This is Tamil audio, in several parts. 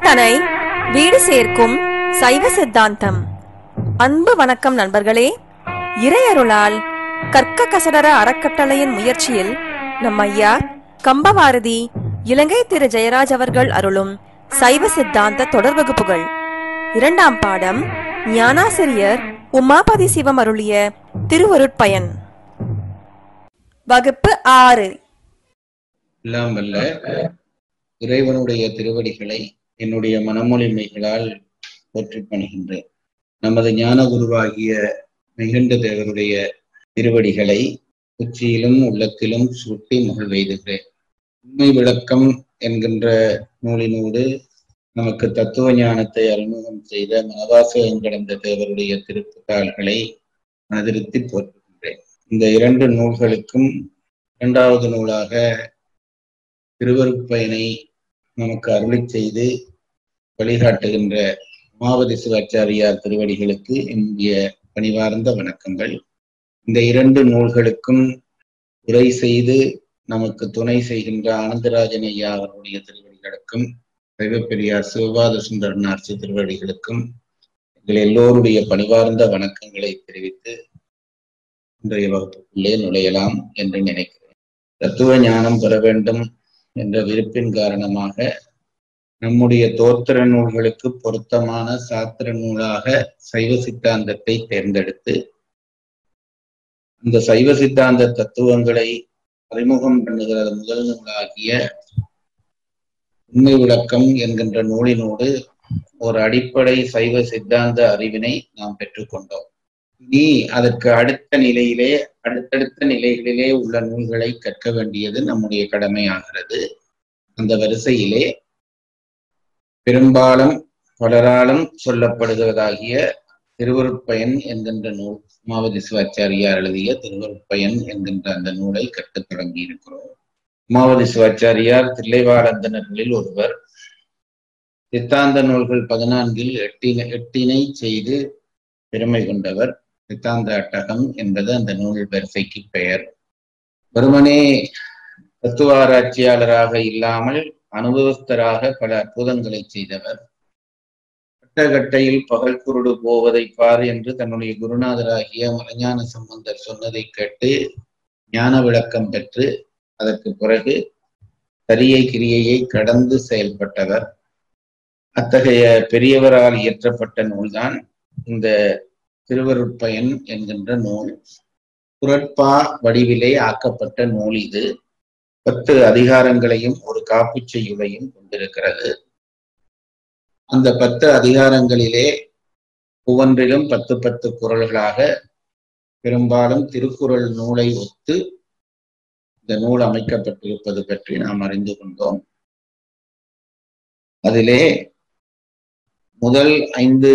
இல்லத்தனை வீடு சேர்க்கும் சைவ சித்தாந்தம் அன்பு வணக்கம் நண்பர்களே இறையருளால் கற்க கசடர அறக்கட்டளையின் முயற்சியில் நம் ஐயா கம்பவாரதி இலங்கை திரு ஜெயராஜ் அவர்கள் அருளும் சைவ சித்தாந்த தொடர் வகுப்புகள் இரண்டாம் பாடம் ஞானாசிரியர் உமாபதி சிவம் அருளிய திருவருட்பயன் வகுப்பு ஆறு எல்லாம் வல்ல இறைவனுடைய திருவடிகளை என்னுடைய மனமொழிமைகளால் போற்றிப் பணிகின்றேன் நமது ஞான குருவாகிய மிகுந்த தேவருடைய திருவடிகளை உச்சியிலும் உள்ளத்திலும் சுட்டி மகிழ்வெய்துகிறேன் உண்மை விளக்கம் என்கின்ற நூலினூடு நமக்கு தத்துவ ஞானத்தை அறிமுகம் செய்த மனவாசகம் கடந்த தேவருடைய திருப்புத்தாள்களை மனதிருத்தி போற்றுகின்றேன் இந்த இரண்டு நூல்களுக்கும் இரண்டாவது நூலாக திருவருட்பயனை நமக்கு அருளி செய்து வழிகாட்டுகின்ற உமாவதி சிவாச்சாரியார் திருவடிகளுக்கு என்னுடைய பணிவார்ந்த வணக்கங்கள் இந்த இரண்டு நூல்களுக்கும் உரை செய்து நமக்கு துணை செய்கின்ற ஆனந்தராஜன் ஐயா அவருடைய திருவடிகளுக்கும் சைவப்பெரியார் சிவபாத சுந்தரனார்ச்சி திருவடிகளுக்கும் எங்கள் எல்லோருடைய பணிவார்ந்த வணக்கங்களை தெரிவித்து இன்றைய வகுப்புக்குள்ளே நுழையலாம் என்று நினைக்கிறேன் தத்துவ ஞானம் பெற வேண்டும் என்ற விருப்பின் காரணமாக நம்முடைய தோத்திர நூல்களுக்கு பொருத்தமான சாத்திர நூலாக சைவ சித்தாந்தத்தை தேர்ந்தெடுத்து அந்த சைவ சித்தாந்த தத்துவங்களை அறிமுகம் பண்ணுகிற முதல் நூலாகிய உண்மை விளக்கம் என்கின்ற நூலினோடு ஒரு அடிப்படை சைவ சித்தாந்த அறிவினை நாம் பெற்றுக்கொண்டோம் இனி அதற்கு அடுத்த நிலையிலே அடுத்தடுத்த நிலைகளிலே உள்ள நூல்களை கற்க வேண்டியது நம்முடைய கடமையாகிறது அந்த வரிசையிலே பெரும்பாலும் பலராலும் சொல்லப்படுகிறதாகிய திருவருட்பயன் என்கின்ற நூல் உமாவதி சிவாச்சாரியார் எழுதிய திருவருட்பயன் என்கின்ற அந்த நூலை கற்றுத் தொடங்கி இருக்கிறோம் உமாவதி சிவாச்சாரியார் தில்லைவாழந்தனர்களில் ஒருவர் சித்தாந்த நூல்கள் பதினான்கில் எட்டினை எட்டினை செய்து பெருமை கொண்டவர் சித்தாந்த அட்டகம் என்பது அந்த நூல் வரிசைக்கு பெயர் வெறுமனே தத்துவ ஆராய்ச்சியாளராக இல்லாமல் அனுபவஸ்தராக பல அற்புதங்களை செய்தவர் கட்டகட்டையில் பகல் குருடு போவதை பார் என்று தன்னுடைய குருநாதராகிய மலைஞான சம்பந்தர் சொன்னதை கேட்டு ஞான விளக்கம் பெற்று அதற்கு பிறகு சரியை கிரியையை கடந்து செயல்பட்டவர் அத்தகைய பெரியவரால் இயற்றப்பட்ட நூல்தான் இந்த திருவருட்பயன் என்கின்ற நூல் புரட்பா வடிவிலே ஆக்கப்பட்ட நூல் இது பத்து அதிகாரங்களையும் ஒரு காப்பு செய்யுளையும் கொண்டிருக்கிறது அந்த பத்து அதிகாரங்களிலே ஒவ்வொன்றிலும் பத்து பத்து குரல்களாக பெரும்பாலும் திருக்குறள் நூலை ஒத்து இந்த நூல் அமைக்கப்பட்டிருப்பது பற்றி நாம் அறிந்து கொண்டோம் அதிலே முதல் ஐந்து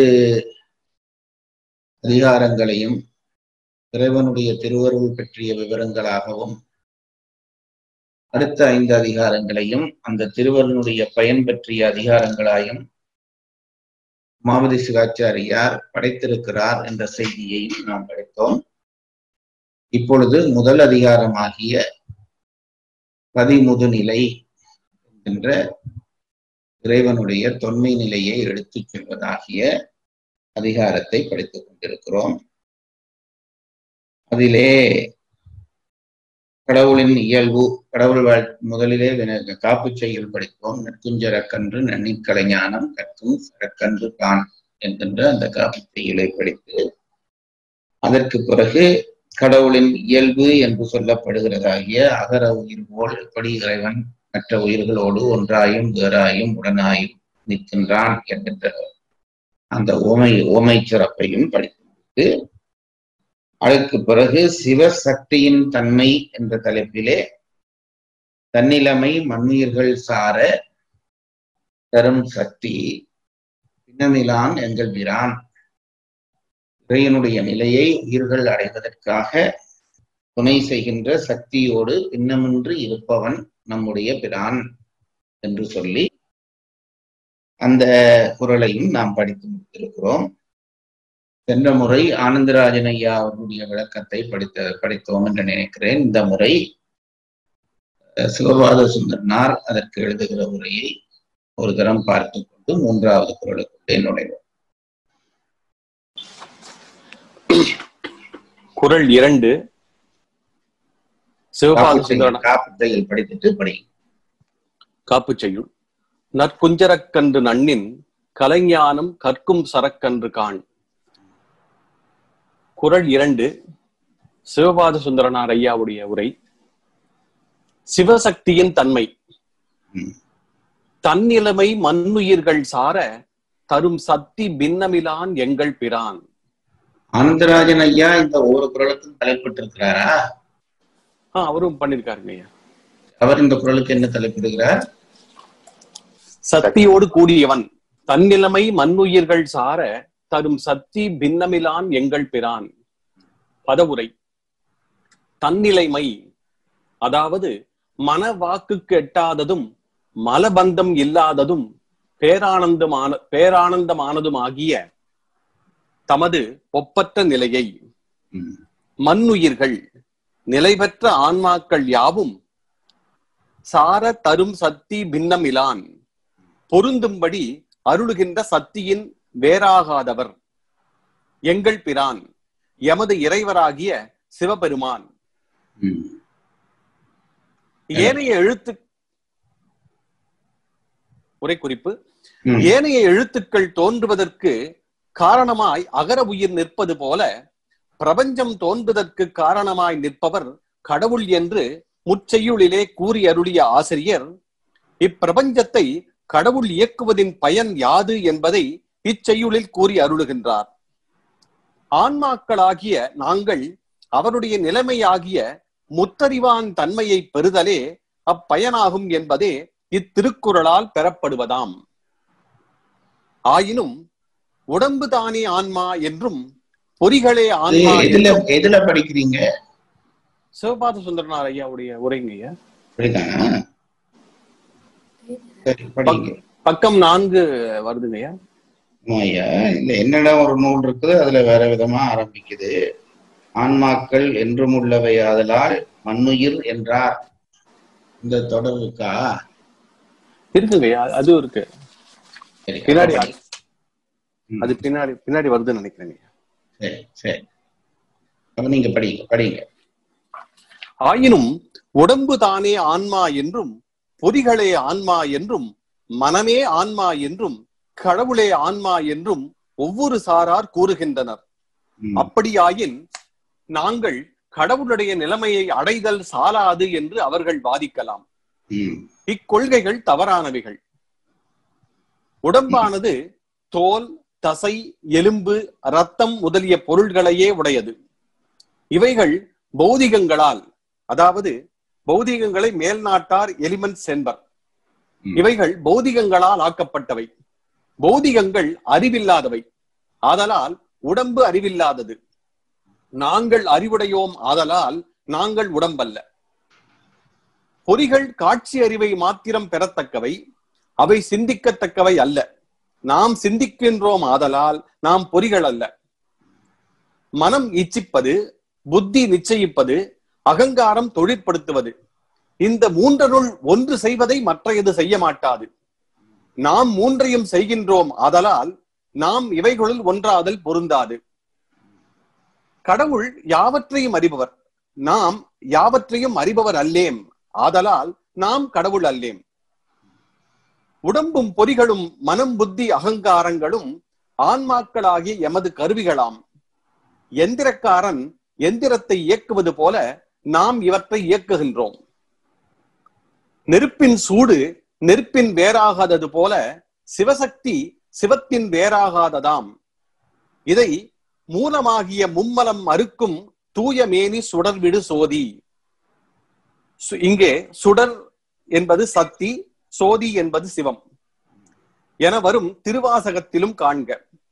அதிகாரங்களையும் இறைவனுடைய திருவருள் பற்றிய விவரங்களாகவும் அடுத்த ஐந்து அதிகாரங்களையும் அந்த திருவருளுடைய பயன் பற்றிய அதிகாரங்களாயும் மாவதி சிவாச்சாரியார் படைத்திருக்கிறார் என்ற செய்தியையும் நாம் படித்தோம் இப்பொழுது முதல் அதிகாரமாகிய பதிமுது நிலை என்கின்ற இறைவனுடைய தொன்மை நிலையை எடுத்துச் சொல்வதாகிய அதிகாரத்தை படித்துக் கொண்டிருக்கிறோம் அதிலே கடவுளின் இயல்பு கடவுள் வாழ் முதலிலே காப்பு செய்யல் படித்தோம் நெற்குஞ்சரக்கன்று நன்னிக்கலை ஞானம் கற்கும் சரக்கன்று தான் என்கின்ற அந்த காப்பு செய்யலை படித்து அதற்கு பிறகு கடவுளின் இயல்பு என்று சொல்லப்படுகிறதாகிய அகர உயிர் போல் எப்படி இறைவன் மற்ற உயிர்களோடு ஒன்றாயும் வேறாயும் உடனாயும் நிற்கின்றான் என்கின்ற அந்த ஓமை ஓமை சிறப்பையும் படித்து முடித்து அதற்கு பிறகு சிவசக்தியின் தன்மை என்ற தலைப்பிலே தன்னிலைமை மண்ணுயிர்கள் சார தரும் சக்தி பின்னமிலான் எங்கள் பிரான் இறையனுடைய நிலையை உயிர்கள் அடைவதற்காக துணை செய்கின்ற சக்தியோடு பின்னமின்றி இருப்பவன் நம்முடைய பிரான் என்று சொல்லி அந்த குரலையும் நாம் படித்து முடித்திருக்கிறோம் சென்ற முறை ஆனந்தராஜன் ஐயா அவர்களுடைய விளக்கத்தை படித்த படித்தோம் என்று நினைக்கிறேன் இந்த முறை சிவபாத சுந்தரனார் அதற்கு எழுதுகிற உரையை ஒரு தரம் பார்த்து கொண்டு மூன்றாவது குரலுக்குள்ளே நுழைவோம் குரல் இரண்டு சிவபாத சுந்தரன காப்புத்தையில் படித்துட்டு படி காப்பு செய்யுள் நற்குஞ்சரக்கன்று நன்னின் கலைஞானம் கற்கும் சரக்கன்று காண் குரல் இரண்டு சிவபாத சுந்தரனார் ஐயாவுடைய உரை சிவசக்தியின் தன்மை ம். தன்னிலைமை மண்ணுயிர்கள் சார தரும் சக்தி பின்னமிலான் எங்கள் பிரான் ஆனந்தராஜன் ஐயா இந்த ஒவ்வொரு குரலுக்கும் தலைப்பிட்டிருக்கிறாரா ஆ, அவரும் பண்ணிருக்காருங்க ஐயா அவர் இந்த குரலுக்கு என்ன தலைப்பிடுகிறார் சக்தியோடு கூடியவன் தன்னிலைமை மண்ணுயிர்கள் சார தரும் சக்தி பின்னமிலான் எங்கள் பிரான் பதவுரை தன்னிலைமை அதாவது மன வாக்குக்கு எட்டாததும் மலபந்தம் இல்லாததும் பேரானந்தமான பேரானந்தமானதும் ஆகிய தமது ஒப்பற்ற நிலையை ம். மண்ணுயிர்கள் நிலை பெற்ற ஆன்மாக்கள் யாவும் சார தரும் சக்தி பின்னமிலான் பொருந்தும்படி அருளுகின்ற சக்தியின் வேறாகாதவர் எங்கள் பிரான் எமது இறைவராகிய சிவபெருமான் ம். ஏனைய எழுத்து உரை குறிப்பு ம். ஏனைய எழுத்துக்கள் தோன்றுவதற்கு காரணமாய் அகர உயிர் நிற்பது போல பிரபஞ்சம் தோன்றுவதற்கு காரணமாய் நிற்பவர் கடவுள் என்று முச்செய்யுளிலே கூறி அருளிய ஆசிரியர் இப்பிரபஞ்சத்தை கடவுள் இயக்குவதின் பயன் யாது என்பதை இச்செய்யுளில் கூறி அருளுகின்றார் ஆன்மாக்களாகிய நாங்கள் அவருடைய நிலைமையாகிய முத்தறிவான் தன்மையை பெறுதலே அப்பயனாகும் என்பதே இத்திருக்குறளால் பெறப்படுவதாம் ஆயினும் உடம்பு தானே ஆன்மா என்றும் பொறிகளே ஆன்மா எதுல என்றும் எதுல படிக்கிறீங்க சிவபாத சுந்தரனார் ஐயாவுடைய உரைங்க ஐயா அப்படிதானா சரி படிங்க பக்கம் நான்கு வருதுங்க ஐயா ஆமா ஐயா இல்ல என்னிடம் ஒரு நூல் இருக்குது அதுல வேற விதமா ஆரம்பிக்குது ஆன்மாக்கள் என்றும் உள்ளவை ஆதலால் மண்ணுயிர் என்றார் இந்த தொடர் இருக்கா இருக்குங்க ஐயா அதுவும் இருக்கு சரி பின்னாடி அப்ப படி. ம், அது பின்னாடி பின்னாடி வருதுன்னு நினைக்கிறேங்க ஐயா. சரி சரி அப்ப நீங்க படிங்க படிங்க ஆயினும் உடம்பு தானே ஆன்மா என்றும் பொறிகளே ஆன்மா என்றும் மனமே ஆன்மா என்றும் கடவுளே ஆன்மா என்றும் ஒவ்வொரு சாரார் கூறுகின்றனர் ம், அப்படியாயின் நாங்கள் கடவுளுடைய நிலைமையை அடைதல் சாலாது என்று அவர்கள் வாதிக்கலாம் ம், இக்கொள்கைகள் தவறானவைகள் உடம்பானது தோல் தசை எலும்பு ரத்தம் முதலிய பொருள்களையே உடையது இவைகள் பௌதிகங்களால் அதாவது பௌதிகங்களை மேல்நாட்டார் எலிமெண்ட்ஸ் என்பர் ம். இவைகள் பௌதிகங்களால் ஆக்கப்பட்டவை பௌதிகங்கள் அறிவில்லாதவை ஆதலால் உடம்பு அறிவில்லாதது நாங்கள் அறிவுடையோம் ஆதலால் நாங்கள் உடம்பல்ல பொறிகள் காட்சி அறிவை மாத்திரம் பெறத்தக்கவை அவை சிந்திக்கத்தக்கவை அல்ல நாம் சிந்திக்கின்றோம் ஆதலால் நாம் பொறிகள் அல்ல மனம் இச்சிப்பது புத்தி நிச்சயிப்பது அகங்காரம் தொழிற்படுத்துவது இந்த மூன்றனுள் ஒன்று செய்வதை மற்றையது செய்ய மாட்டாது நாம் மூன்றையும் செய்கின்றோம் ஆதலால் நாம் இவைகளுள் ஒன்றாதல் பொருந்தாது கடவுள் யாவற்றையும் அறிபவர் நாம் யாவற்றையும் அறிபவர் அல்லேம் ஆதலால் நாம் கடவுள் அல்லேம் உடம்பும் பொறிகளும் மனம் புத்தி அகங்காரங்களும் ஆன்மாக்களாகிய எமது கருவிகளாம் எந்திரக்காரன் எந்திரத்தை இயக்குவது போல நாம் இவற்றை இயக்குகின்றோம் நெருப்பின் சூடு நெருப்பின் வேறாகாதது போல சிவசக்தி சிவத்தின் வேறாகாததாம் இதை மூலமாகிய மும்மலம் அறுக்கும் தூய மேனி சுடர்விடு சோதி சு- இங்கே சுடர் என்பது சக்தி சோதி என்பது சிவம் என வரும் திருவாசகத்திலும் காண்க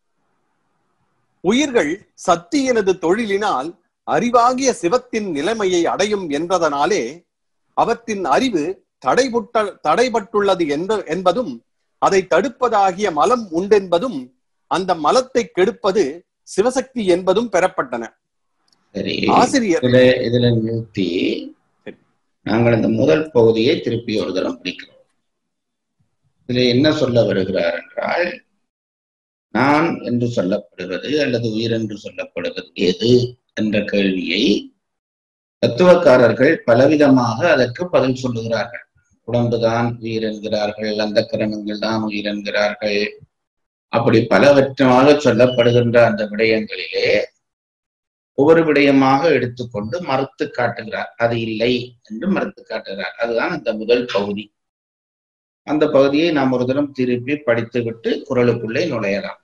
உயிர்கள் சக்தியினது தொழிலினால் அறிவாகிய சிவத்தின் நிலைமையை அடையும் என்பதனாலே அவற்றின் அறிவு தடைபுட்ட தடைபட்டுள்ளது என்ப என்பதும் அதை தடுப்பதாகிய மலம் உண்டென்பதும் அந்த மலத்தை கெடுப்பது சிவசக்தி என்பதும் பெறப்பட்டன சரி ஆசிரியர் இதுல இதுல நிறுத்தி சரி. நாங்கள் இந்த முதல் பகுதியை திருப்பி ஒரு தரம் படிக்கிறோம் இதில் என்ன சொல்ல வருகிறார் என்றால் நான் என்று சொல்லப்படுவது அல்லது உயிர் என்று சொல்லப்படுவது எது என்ற கேள்வியை தத்துவக்காரர்கள் பலவிதமாக அதற்கு பதில் சொல்லுகிறார்கள் உடம்புதான் உயிர் என்கிறார்கள் அந்த கிரணங்கள் தான் உயிர் என்கிறார்கள் அப்படி பலவற்றமாக சொல்லப்படுகின்ற அந்த விடயங்களிலே ஒவ்வொரு விடயமாக எடுத்துக்கொண்டு மறுத்து காட்டுகிறார் அது இல்லை என்று மறுத்து காட்டுகிறார் அதுதான் அந்த முதல் பகுதி அந்த பகுதியை நாம் ஒரு தினம் திருப்பி படித்துவிட்டு குரலுக்குள்ளே நுழையலாம்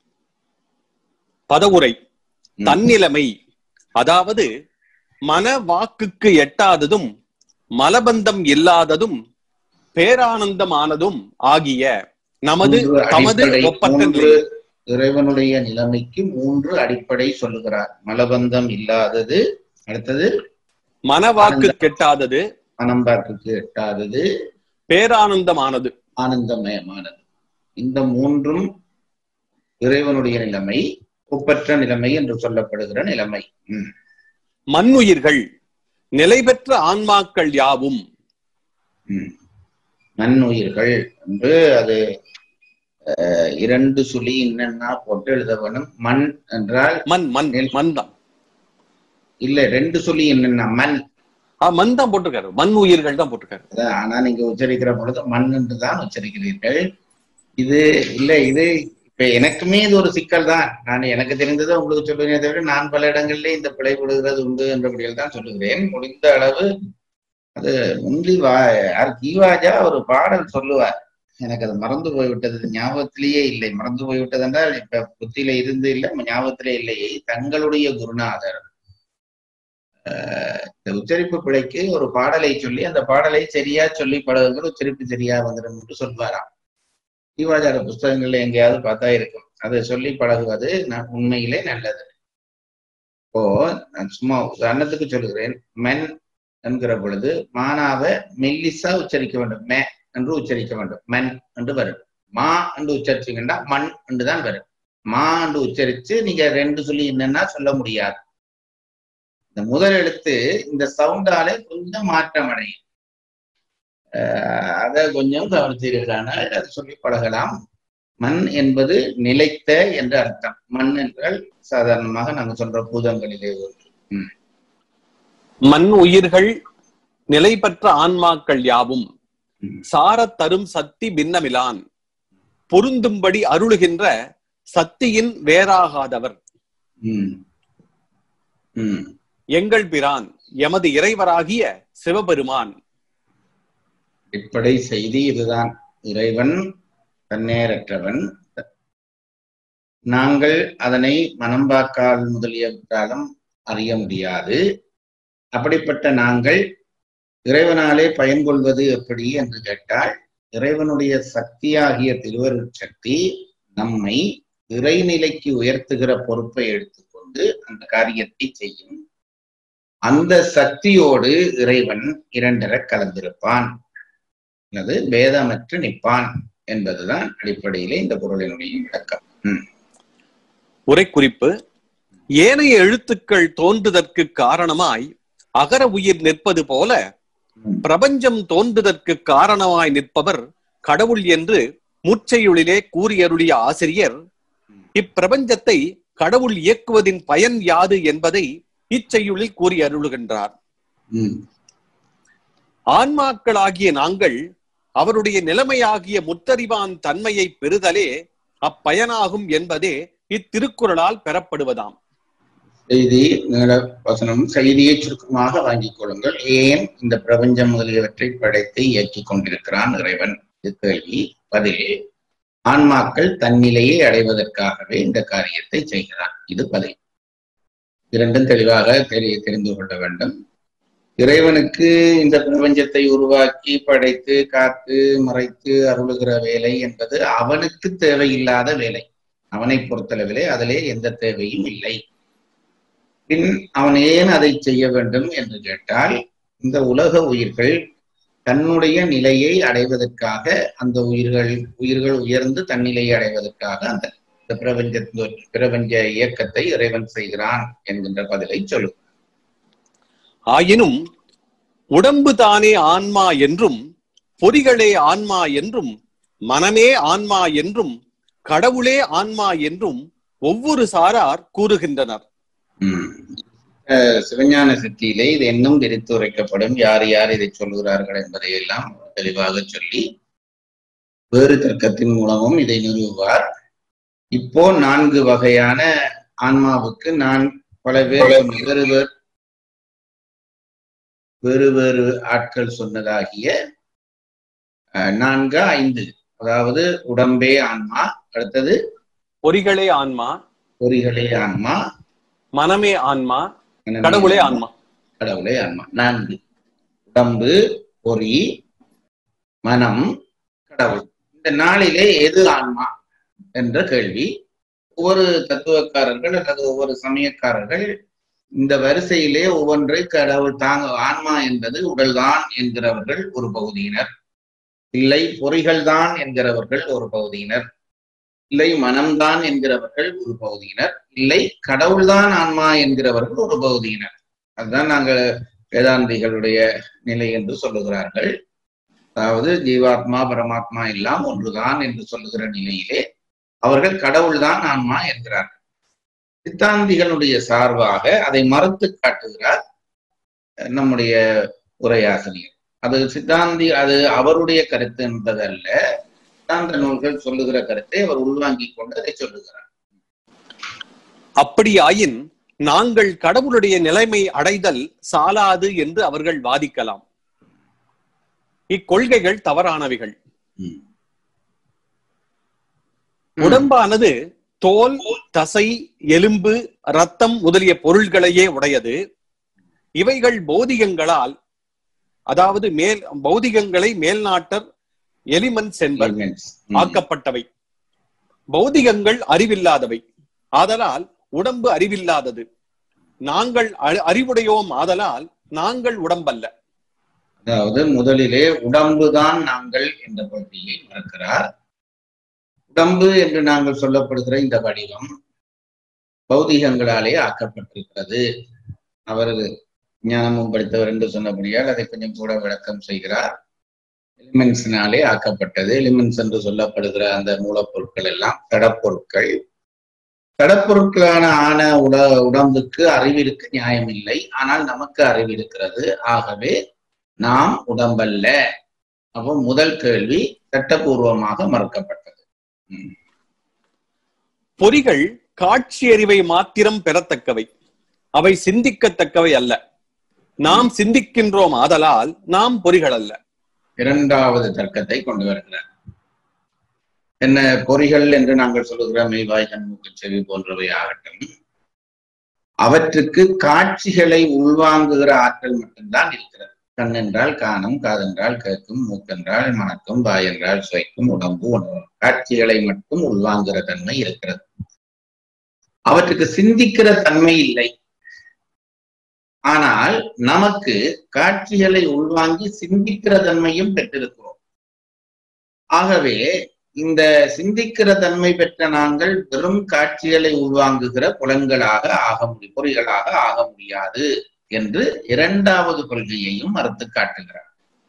பதவுரை ம். தன்னிலைமை அதாவது மன வாக்குக்கு எட்டாததும் மலபந்தம் இல்லாததும் பேரானந்தமானதும் ஆகிய நமது மூன்று தமது அடிப்படை, ஒப்பற்ற மூன்று நிலை இறைவனுடைய நிலைமைக்கு மூன்று அடிப்படை சொல்லுகிறார் மலபந்தம் இல்லாதது அடுத்தது மனவாக்கு கெட்டாதது மனம்பாட்டுக்கு எட்டாதது பேரானந்தமானது ஆனந்தமயமானது இந்த மூன்றும் இறைவனுடைய நிலைமை ஒப்பற்ற நிலைமை என்று சொல்லப்படுகிற நிலைமை ம், மண்ணுயிர்கள் நிலை பெற்ற ஆன்மாக்கள் யாவும் ம். நன்னுயிர்கள் என்று அது அஹ், இரண்டு சுழி என்னன்னா போட்டு எழுத வேணும் மண் என்றால் மண் மண் மண் தான் இல்ல ரெண்டு சுழி என்னன்னா மண் ஆ, மண் தான் போட்டிருக்காரு மண் உயிர்கள் தான் போட்டிருக்காரு அதான் ஆனா நீங்க உச்சரிக்கிற பொழுது மண் என்று தான் உச்சரிக்கிறீர்கள் இது இல்ல இது இப்ப எனக்குமே இது ஒரு சிக்கல் தான் நான் எனக்கு தெரிந்ததை உங்களுக்கு சொல்லுவேனே தவிர நான் பல இடங்களிலே இந்த பிழை விடுகிறது உண்டு என்றபடியில் தான் சொல்லுகிறேன் முடிந்த அளவு அது முந்தி வா யார் கீவாஜா ஒரு பாடல் சொல்லுவார் எனக்கு அது மறந்து போய்விட்டது ஞாபகத்திலேயே இல்லை மறந்து போய்விட்டது என்றால் இப்ப புத்தியில இருந்து இல்லை ஞாபகத்திலே இல்லை தங்களுடைய குருநாதர் ஆஹ் இந்த உச்சரிப்பு பிழைக்கு ஒரு பாடலை சொல்லி அந்த பாடலை சரியா சொல்லி பழகுங்கள் உச்சரிப்பு சரியா வந்துடும் என்று சொல்வாராம் தீவாச்சார புஸ்தகங்கள்ல எங்கேயாவது பார்த்தா இருக்கும் அதை சொல்லி பழகுவது ந- உண்மையிலே நல்லது இப்போ நான் சும்மா உதாரணத்துக்கு சொல்லுகிறேன் மென் என்கிற பொழுது மானாவை மெல்லிசா உச்சரிக்க வேண்டும் மே என்று உச்சரிக்க வேண்டும் மென் என்று வரும் மா என்று உச்சரிச்சீங்கன்னா மண் என்று தான் வரும் மா என்று உச்சரிச்சு நீங்க ரெண்டு சொல்லி என்னன்னா சொல்ல முடியாது இந்த முதல் எழுத்து இந்த சவுண்டாலே கொஞ்சம் மாற்றம் அடையும் ஆஹ் அதை கொஞ்சம் கவனித்தீர்களானால் அது சொல்லி பழகலாம் மண் என்பது நிலைத்த என்ற அர்த்தம் மண் என்றால் சாதாரணமாக நாங்க சொல்ற பூதங்களிலே ஒன்று மண் உயிர்கள் நிலை பெற்ற ஆன்மாக்கள் யாவும் ம். சாரத் தரும் சக்தி பின்னமிலான் பொருந்தும்படி அருளுகின்ற சக்தியின் வேறாகாதவர் ம். ம். எங்கள் பிரான் எமது இறைவராகிய சிவபெருமான் அடிப்படை செய்தி இதுதான் இறைவன் தன்னேரற்றவன் நாங்கள் அதனை மனம்பாக்கால் முதலியவற்றாலும் அறிய முடியாது அப்படிப்பட்ட நாங்கள் இறைவனாலே பயன்கொள்வது எப்படி என்று கேட்டால் இறைவனுடைய சக்தியாகிய திருவருட் சக்தி நம்மை இறைநிலைக்கு உயர்த்துகிற பொறுப்பை எடுத்துக்கொண்டு அந்த காரியத்தை செய்யும் அந்த சக்தியோடு இறைவன் இரண்டர கலந்திருப்பான் அல்லது பேதமற்று நிற்பான் என்பதுதான் அடிப்படையிலே இந்த பொருளினுடைய விளக்கம் உரை குறிப்பு ஏனைய எழுத்துக்கள் தோன்றுதற்கு காரணமாய் அகர உயிர் நிற்பது போல ம். பிரபஞ்சம் தோன்றுதற்கு காரணமாய் நிற்பவர் கடவுள் என்று முற்செயுளிலே கூறியருளிய ஆசிரியர் இப்பிரபஞ்சத்தை கடவுள் இயக்குவதின் பயன் யாது என்பதை இச்செய்யுளில் கூறி அருளுகின்றார் ம். ஆன்மாக்களாகிய நாங்கள் அவருடைய நிலைமையாகிய முத்தறிவான் தன்மையை பெறுதலே அப்பயனாகும் என்பதே இத்திருக்குறளால் பெறப்படுவதாம் செய்தி நீள வசனம் செய்தியை சுருக்கமாக வாங்கிக் கொள்ளுங்கள் ஏன் இந்த பிரபஞ்சம் முதலியவற்றை படைத்து இயக்கிக் கொண்டிருக்கிறான் இறைவன் இது கேள்வி பதில் ஆன்மாக்கள் தன்னிலையை அடைவதற்காகவே இந்த காரியத்தை செய்கிறான் இது பதில் இரண்டும் தெளிவாக தெரி தெரிந்து கொள்ள வேண்டும் இறைவனுக்கு இந்த பிரபஞ்சத்தை உருவாக்கி படைத்து காத்து மறைத்து அருளுகிற வேலை என்பது அவனுக்கு தேவையில்லாத வேலை அவனை பொறுத்தளவிலே அதிலே எந்த தேவையும் இல்லை பின் அவன் ஏன் அதை செய்ய வேண்டும் என்று கேட்டால் இந்த உலக உயிர்கள் தன்னுடைய நிலையை அடைவதற்காக அந்த உயிர்கள் உயிர்கள் உயர்ந்து தன்னிலையை அடைவதற்காக அந்த இந்த பிரபஞ்ச பிரபஞ்ச இயக்கத்தை இறைவன் செய்கிறான் என்கின்ற பதிலை சொல்லு ஆயினும் உடம்பு தானே ஆன்மா என்றும் பொறிகளே ஆன்மா என்றும் மனமே ஆன்மா என்றும் கடவுளே ஆன்மா என்றும் ஒவ்வொரு சாரார் கூறுகின்றனர் ம். அஹ் சிவஞான சித்தியிலே இது இன்னும் விரித்து உரைக்கப்படும் யார் யார் இதை சொல்கிறார்கள் என்பதை எல்லாம் தெளிவாக சொல்லி வேறு தர்க்கத்தின் மூலமும் இதை நிறுவுவார் இப்போ நான்கு வகையான ஆன்மாவுக்கு நான் பல பேர் வேறு வேறு வேறு வேறு ஆட்கள் சொன்னதாகிய அஹ், நான்கு ஐந்து அதாவது உடம்பே ஆன்மா அடுத்தது பொறிகளே ஆன்மா பொறிகளே ஆன்மா மனமே ஆன்மா கடவுளே ஆன்மா கடவுளே ஆன்மா நான்கு உடம்பு பொறி மனம் கடவுள் இந்த நாளிலே எது ஆன்மா என்ற கேள்வி ஒவ்வொரு தத்துவக்காரர்கள் அல்லது ஒவ்வொரு சமயக்காரர்கள் இந்த வரிசையிலே ஒவ்வொன்றை கடவுள் தாங்க ஆன்மா என்பது உடல்தான் என்கிறவர்கள் ஒரு பகுதியினர் இல்லை பொறிகள்தான் என்கிறவர்கள் ஒரு பகுதியினர் இல்லை மனம்தான் என்கிறவர்கள் ஒரு பகுதியினர் இல்லை கடவுள்தான் ஆன்மா என்கிறவர்கள் ஒரு பகுதியினர் அதுதான் நாங்கள் வேதாந்திகளுடைய நிலை என்று சொல்லுகிறார்கள் அதாவது ஜீவாத்மா பரமாத்மா எல்லாம் ஒன்றுதான் என்று சொல்லுகிற நிலையிலே அவர்கள் கடவுள்தான் ஆன்மா என்கிறார்கள் சித்தாந்திகளுடைய சார்பாக அதை மறுத்து காட்டுகிறார் நம்முடைய உரையாசிரியர் அது சித்தாந்தி அது அவருடைய கருத்து என்பதல்ல சித்தாந்த நூல்கள் சொல்லுகிற கருத்தை அவர் உள்வாங்கிக் கொண்டு அதை சொல்லுகிறார் அப்படியாயின் நாங்கள் கடவுளுடைய நிலைமை அடைதல் சாலாது என்று அவர்கள் வாதிக்கலாம் இக்கொள்கைகள் தவறானவைகள் ம். உடம்பானது தோல் தசை எலும்பு ரத்தம் முதலிய பொருள்களையே உடையது இவைகள் பௌதிகங்களால் அதாவது மேல் பௌதிகங்களை மேல்நாட்டர் எலிமெண்ட்ஸ் என்பர் Elements. ம். ஆக்கப்பட்டவை பௌதிகங்கள் அறிவில்லாதவை ஆதலால் உடம்பு அறிவில்லாதது நாங்கள் அறி- அறிவுடையோம் ஆதலால் நாங்கள் உடம்பல்ல அதாவது முதலிலே உடம்புதான் நாங்கள் என்ற பகுதியை மறக்கிறார் உடம்பு என்று நாங்கள் சொல்லப்படுகிற இந்த வடிவம் பௌதிகங்களாலே ஆக்கப்பட்டிருக்கிறது அவர் ஞானமும் படித்தவர் என்று சொன்னபடியால் அதை கொஞ்சம் கூட விளக்கம் செய்கிறார் எலிமெண்ட்ஸினாலே ஆக்கப்பட்டது எலிமெண்ட்ஸ் என்று சொல்லப்படுகிற அந்த மூலப்பொருட்கள் எல்லாம் கடப்பொருட்கள் கடப்பொருட்களான ஆன உட உடம்புக்கு அறிவிற்கு நியாயம் இல்லை ஆனால் நமக்கு அறிவு இருக்கிறது ஆகவே நாம் உடம்பல்ல அப்போ முதல் கேள்வி சட்டபூர்வமாக மறுக்கப்பட்டது ம். பொறிகள் காட்சி அறிவை மாத்திரம் பெறத்தக்கவை அவை சிந்திக்கத்தக்கவை அல்ல நாம் சிந்திக்கின்றோம் ஆதலால் நாம் பொறிகள் அல்ல இரண்டாவது தர்க்கத்தை கொண்டு வருகிறார் என்ன பொறிகள் என்று நாங்கள் சொல்லுகிற மெய்வாய் கண்மூக்கு செவி போன்றவை ஆகட்டும் அவற்றுக்கு காட்சிகளை உள்வாங்குகிற ஆற்றல் மட்டும்தான் இருக்கிறது கண் என்றால் காணும் காதென்றால் கேட்கும் மூக்கென்றால் மணக்கும் வாய் என்றால் சுவைக்கும் உடம்பு உணரும் காட்சிகளை மட்டும் உள்வாங்குகிற தன்மை இருக்கிறது அவற்றுக்கு சிந்திக்கிற தன்மை இல்லை ஆனால் நமக்கு காட்சிகளை உள்வாங்கி சிந்திக்கிற தன்மையும் பெற்றிருக்கிறோம் ஆகவே இந்த சிந்திக்கிற தன்மை பெற்ற நாங்கள் வெறும் காட்சிகளை உள்வாங்குகிற புலன்களாக ஆக முடியும் பொறிகளாக ஆக முடியாது என்று இரண்டாவது கொள்கையையும் மறுத்து காட்டுகிறார்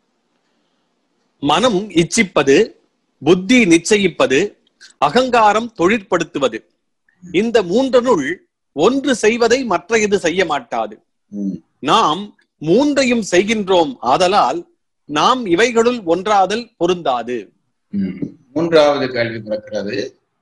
மனம் இச்சிப்பது புத்தி நிச்சயிப்பது அகங்காரம் தொழிற்படுத்துவது இந்த மூன்றனுள் ஒன்று செய்வதை மற்ற இது செய்ய மாட்டாது உம் நாம் மூன்றையும் செய்கின்றோம் ஆதலால் நாம் இவைகளுள் ஒன்றாதல் பொருந்தாது உம். மூன்றாவது கேள்வி பிறக்கிறது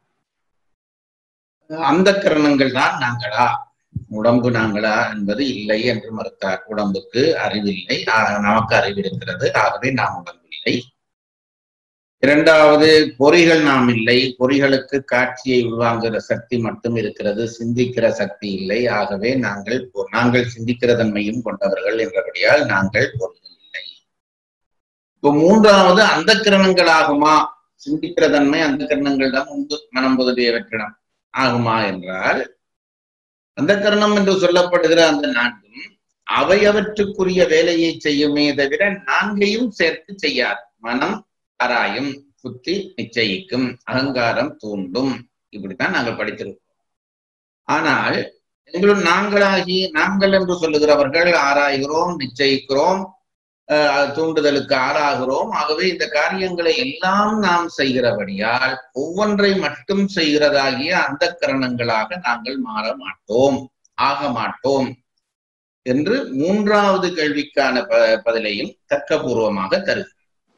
அந்த கரணங்கள் தான் நாங்களா உடம்பு நாங்களா என்பது இல்லை என்று மறுத்தார் உடம்புக்கு அறிவில்லை ஆ- நமக்கு அறிவிருக்கிறது ஆகவே நாம் உடம்பில்லை இரண்டாவது பொறிகள் நாம் இல்லை பொறிகளுக்கு காட்சியை உள்வாங்குகிற சக்தி மட்டும் இருக்கிறது சிந்திக்கிற சக்தி இல்லை ஆகவே நாங்கள் பொ- நாங்கள் சிந்திக்கிற தன்மையும் கொண்டவர்கள் என்றபடியால் நாங்கள் பொறிகள் இல்லை இப்போ மூன்றாவது அந்த கிரணங்கள் ஆகுமா சிந்திக்கிற தன்மை அந்த கரணங்கள் தான் உண்டு மனம் முதலியவற்றிடம் ஆகுமா என்றால் அந்த கரணம் என்று சொல்லப்படுகிற அந்த நான்கும் அவையவற்றுக்குரிய வேலையை செய்யுமே தவிர நான்கையும் சேர்த்து செய்யாது மனம் ஆராயும் புத்தி நிச்சயிக்கும் அகங்காரம் தூண்டும் இப்படித்தான் நாங்கள் படித்திருக்கோம் ஆனால் எங்களுள் நாங்களாகி நாங்கள் என்று சொல்லுகிறவர்கள் ஆராய்கிறோம் நிச்சயிக்கிறோம் அஹ், தூண்டுதலுக்கு ஆளாகிறோம் ஆகவே இந்த காரியங்களை எல்லாம் நாம் செய்கிறபடியால் ஒவ்வொன்றை மட்டும் செய்கிறதாகிய அந்த கரணங்களாக நாங்கள் மாற மாட்டோம் ஆக மாட்டோம் என்று மூன்றாவது கேள்விக்கான ப- பதிலையும் தர்க்கபூர்வமாக தருகிறார்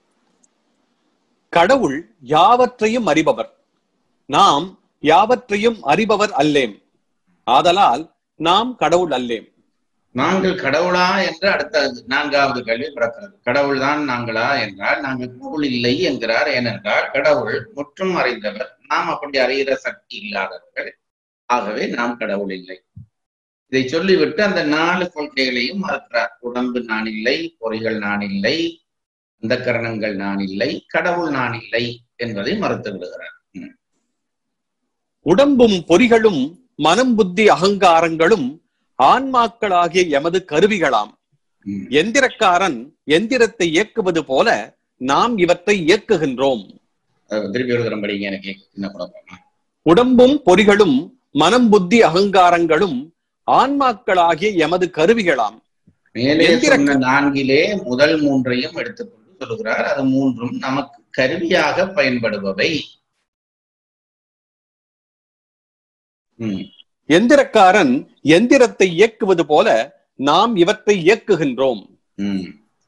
கடவுள் யாவற்றையும் அறிபவர் நாம் யாவற்றையும் அறிபவர் அல்லேம் ஆதலால் நாம் கடவுள் அல்லேம் நாங்கள் கடவுளா என்று அடுத்த நான்காவது கேள்வி பிறக்கிறது கடவுள் தான் நாங்களா என்றால் நாங்கள் கடவுள் இல்லை என்கிறார் ஏனென்றால் கடவுள் முற்றும் அறிந்தவர் நாம் அப்படி அறிகிற சக்தி இல்லாதவர்கள் ஆகவே நாம் கடவுள் இல்லை இதை சொல்லிவிட்டு அந்த நாலு கொள்கைகளையும் மறுக்கிறார் உடம்பு நான் இல்லை பொறிகள் நான் இல்லை அந்த கரணங்கள் நான் இல்லை கடவுள் நான் இல்லை என்பதை மறுத்து விடுகிறார் ம். உடம்பும் பொறிகளும் மனம் புத்தி அகங்காரங்களும் ஆன்மாக்களாகிய எமது கருவிகளாம் ம். எந்திரக்காரன் எந்திரத்தை இயக்குவது போல நாம் இவற்றை இயக்குகின்றோம் அஹ் திருப்பி ஒரு தரம் படிங்க எனக்கு சின்ன குழப்பமா உடம்பும் பொறிகளும் மனம் புத்தி அகங்காரங்களும் ஆன்மாக்களாகிய எமது கருவிகளாம் மேலே எந்திர- சொன்ன நான்கிலே முதல் மூன்றையும் எடுத்துக்கொண்டு சொல்லுகிறார் அது மூன்றும் நமக்கு கருவியாக பயன்படுபவை ம், எந்திரக்காரன் எந்திரத்தை இயக்குவது போல நாம் இவற்றை இயக்குகின்றோம் ம்,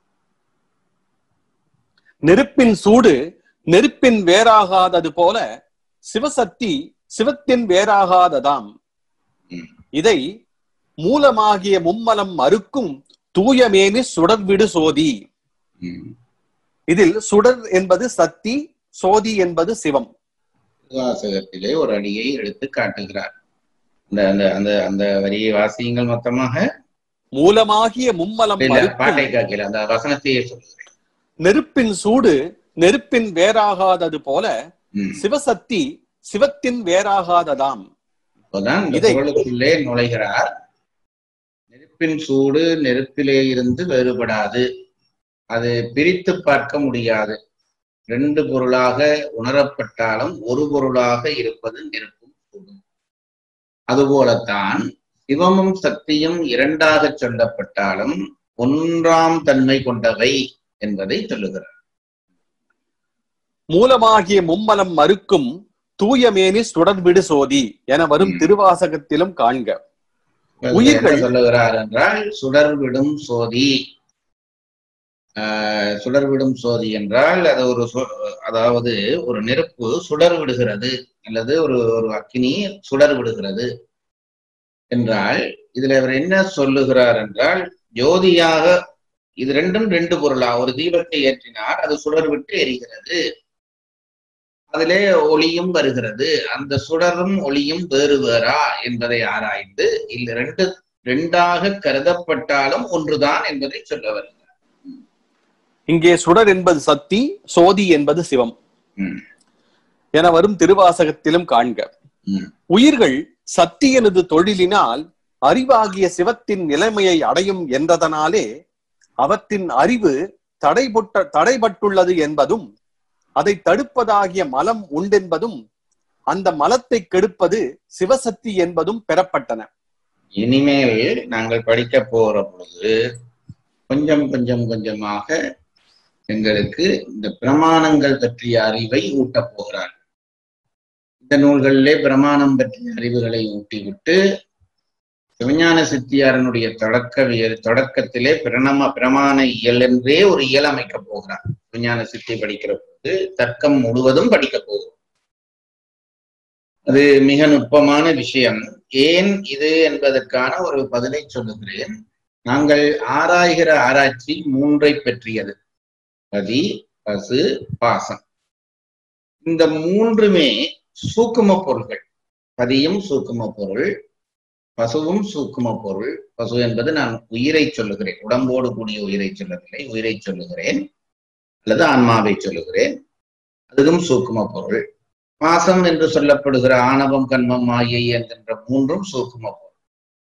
நெருப்பின் சூடு நெருப்பின் வேறாகாதது போல சிவசக்தி சிவத்தின் வேறாகாததாம் ம். இதை மூலமாகிய மும்மலம் மறுக்கும் தூயமேனி சுடர்விடு சோதி ம். இதில் சுடர் என்பது சக்தி சோதி என்பது சிவம் வாசகத்திலே ஒரு அடியை எடுத்து காட்டுகிறார் அந்த அந்த அந்த அந்த வரியை வாசியுங்கள் மொத்தமாக மூலமாகிய மும்மலம் இல்ல மறுக்கும் பாட்டை காக்கல அந்த வசனத்தையே சொல்லுகிறேன் நெருப்பின் சூடு நெருப்பின் வேறாகாதது போல ம். சிவசக்தி சிவத்தின் வேறாகாததாம் இப்போதான் இந்த இதை- பொருளுக்குள்ளே நுழைகிறார் நெருப்பின் சூடு நெருப்பிலே இருந்து வேறுபடாது அது பிரித்து பார்க்க முடியாது ரெண்டு பொருளாக உணரப்பட்டாலும் ஒரு பொருளாக இருப்பது நெருப்பும் சூடும் அதுபோலத்தான் சிவமும் சக்தியும் இரண்டாக சொல்லப்பட்டாலும் ஒன்றாம் தன்மை கொண்டவை என்பதை சொல்லுகிறார் மூலமாகிய மும்மலம் மறுக்கும் தூயமேனி சுடர்விடு சோதி என வரும் ம். திருவாசகத்திலும் காண்க என்ன உயிர்கள். சொல்லுகிறார் என்றால் சுடர்விடும் சோதி ஆஹ் சுடர்விடும் சோதி என்றால் அது ஒரு சு- அதாவது ஒரு நெருப்பு சுடர் விடுகிறது அல்லது ஒரு ஒரு அக்கினி சுடர் விடுகிறது என்றால் இதுல அவர் என்ன சொல்லுகிறார் என்றால் ஜோதியாக இது ரெண்டும் ரெண்டு பொருளா ஒரு தீபத்தை ஏற்றினார் அது சுடர் விட்டு எரிகிறது அதிலே ஒளியும் வருகிறது அந்த சுடரும் ஒளியும் வேறு வேறா என்பதை ஆராய்ந்து இல்ல ரெண்டு ரெண்டாக கருதப்பட்டாலும் ஒன்றுதான் என்பதை சொல்ல வருகிறார் இங்கே சுடர் என்பது சக்தி சோதி என்பது சிவம் ம், என வரும் திருவாசகத்திலும் காண்க ம், உயிர்கள் சத்தியனது தொழிலினால் அறிவாகிய சிவத்தின் நிலைமையை அடையும் என்றதனாலே அவற்றின் அறிவு தடைபட்ட தடைபட்டுள்ளது என்பதும் அதை தடுப்பதாகிய மலம் உண்டென்பதும் அந்த மலத்தை கெடுப்பது சிவசக்தி என்பதும் பெறப்பட்டன இனிமேல் நாங்கள் படிக்க போற பொழுது கொஞ்சம் கொஞ்சம் கொஞ்சமாக எங்களுக்கு இந்த பிரமாணங்கள் பற்றிய அறிவை ஊட்டப் போகிறார் இந்த நூல்களிலே பிரமாணம் பற்றிய அறிவுகளை ஊட்டிவிட்டு சிவஞான சித்தியாரனுடைய தொடக்கவியல் தொடக்கத்திலே பிரணம பிரமாண இயல் என்றே ஒரு இயல் அமைக்கப் போகிறார் சிவஞான சித்தி படிக்கிற போது தர்க்கம் முழுவதும் படிக்கப் போகிறோம் அது மிக நுட்பமான விஷயம் ஏன் இது என்பதற்கான ஒரு பதிலை சொல்லுகிறேன் நாங்கள் ஆராய்கிற ஆராய்ச்சி மூன்றை பற்றியது பதி பசு பாசம் இந்த மூன்றுமே சூக்கும பொருள்கள் பதியும் சூக்கும பொருள் பசுவும் சூக்கும பொருள் பசு என்பது நான் உயிரை சொல்லுகிறேன் உடம்போடு கூடிய உயிரை சொல்லவில்லை உயிரை சொல்லுகிறேன் அல்லது ஆன்மாவை சொல்லுகிறேன் அதுவும் சூக்கும பொருள் பாசம் என்று சொல்லப்படுகிற ஆணவம் கண்மம் மாயை என்கின்ற மூன்றும் சூக்கும பொருள்